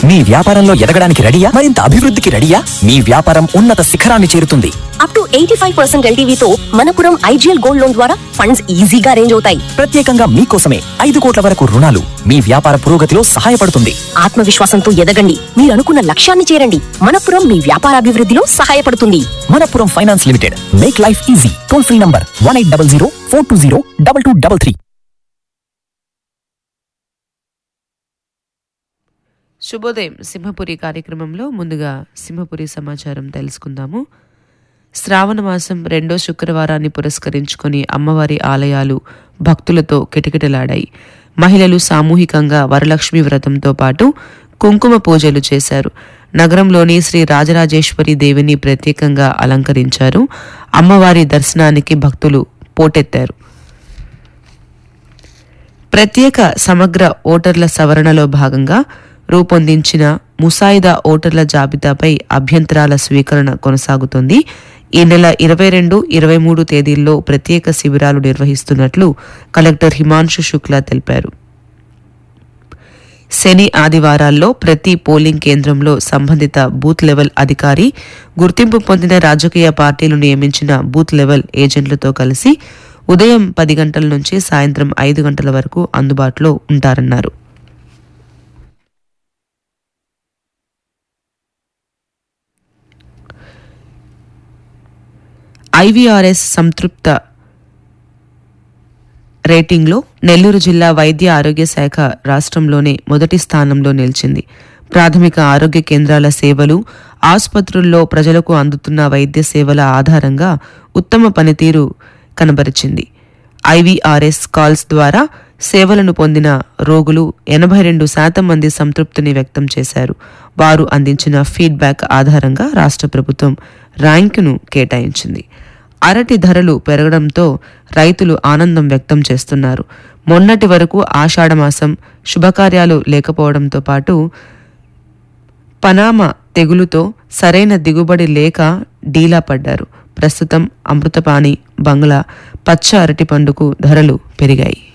మీ వ్యాపారంలో ఎదగడానికి రెడీయా మరింత అభివృద్ధికి రెడీయా మీ వ్యాపారం ఉన్నత శిఖరాన్ని చేరుతుంది up to eighty five percent ఎల్టీవీతో మనపురం ఐజీఎల్ గోల్డ్ లోన్ ద్వారా ఫండ్స్ ఈజీగా అరేంజ్ అవుతాయి ప్రత్యేకంగా మీకోసమే ఐదు కోట్ల వరకు రుణాలు మీ వ్యాపార పురోగతిలో సహాయపడుతుంది ఆత్మవిశ్వాసంతో ఎదగండి మీరు అనుకున్న లక్ష్యాన్ని చేరండి మనపురం మీ వ్యాపారాభివృద్ధిలో సహాయపడుతుంది Manappuram finance limited make life easy toll free number one eight double zero four two zero double two double three శుభోదయం సింహపురి కార్యక్రమంలో ముందుగా సింహపురి సమాచారం తెలుసుకుందాము శ్రావణ మాసం రెండో శుక్రవారాన్ని పురస్కరించుకొని అమ్మవారి ఆలయాలు భక్తులతో కిటకిటలాడాయి మహిళలు సామూహికంగా వరలక్ష్మి వ్రతంతో పాటు కుంకుమ పూజలు చేశారు నగరంలోని శ్రీ రాజరాజేశ్వరి దేవిని ప్రత్యేకంగా అలంకరించారు అమ్మవారి దర్శనానికి భక్తులు పోటెత్తారు ప్రత్యేక సమగ్ర ఓటర్ల సవరణలో భాగంగా రూపొందించిన ముసాయిదా ఓటర్ల జాబితాపై అభ్యంతరాల స్వీకరణ కొనసాగుతోంది ఈ నెల ఇరవై రెండు ఇరవై మూడు తేదీల్లో ప్రత్యేక శిబిరాలు నిర్వహిస్తున్నట్లు కలెక్టర్ హిమాంశు శుక్లా తెలిపారు శని ఆదివారాల్లో ప్రతి పోలింగ్ కేంద్రంలో సంబంధిత బూత్ లెవెల్ అధికారి గుర్తింపు పొందిన రాజకీయ పార్టీలు నియమించిన బూత్ లెవెల్ ఏజెంట్లతో కలిసి ఉదయం పది గంటల నుంచి సాయంత్రం ఐదు గంటల వరకు అందుబాటులో ఉంటారన్నారు ఐవీఆర్ఎస్ సంతృప్త రేటింగ్లో నెల్లూరు జిల్లా వైద్య ఆరోగ్య శాఖ రాష్ట్రంలోనే మొదటి స్థానంలో నిలిచింది ప్రాథమిక ఆరోగ్య కేంద్రాల సేవలు ఆసుపత్రుల్లో ప్రజలకు అందుతున్న వైద్య సేవల ఆధారంగా ఉత్తమ పనితీరు కనబరిచింది ఐవీఆర్ఎస్ కాల్స్ ద్వారా సేవలను పొందిన రోగులు ఎనభై రెండు శాతం మంది సంతృప్తిని వ్యక్తం చేశారు వారు అందించిన ఫీడ్బ్యాక్ ఆధారంగా రాష్ట్ర ప్రభుత్వం ర్యాంకును కేటాయించింది అరటి ధరలు పెరగడంతో రైతులు ఆనందం వ్యక్తం చేస్తున్నారు మొన్నటి వరకు ఆషాఢమాసం శుభకార్యాలు లేకపోవడంతో పాటు పనామ తెగులుతో సరైన దిగుబడి లేక డీలా పడ్డారు ప్రస్తుతం అమృతపాణి బంగ్లా పచ్చ అరటి పండుకు ధరలు పెరిగాయి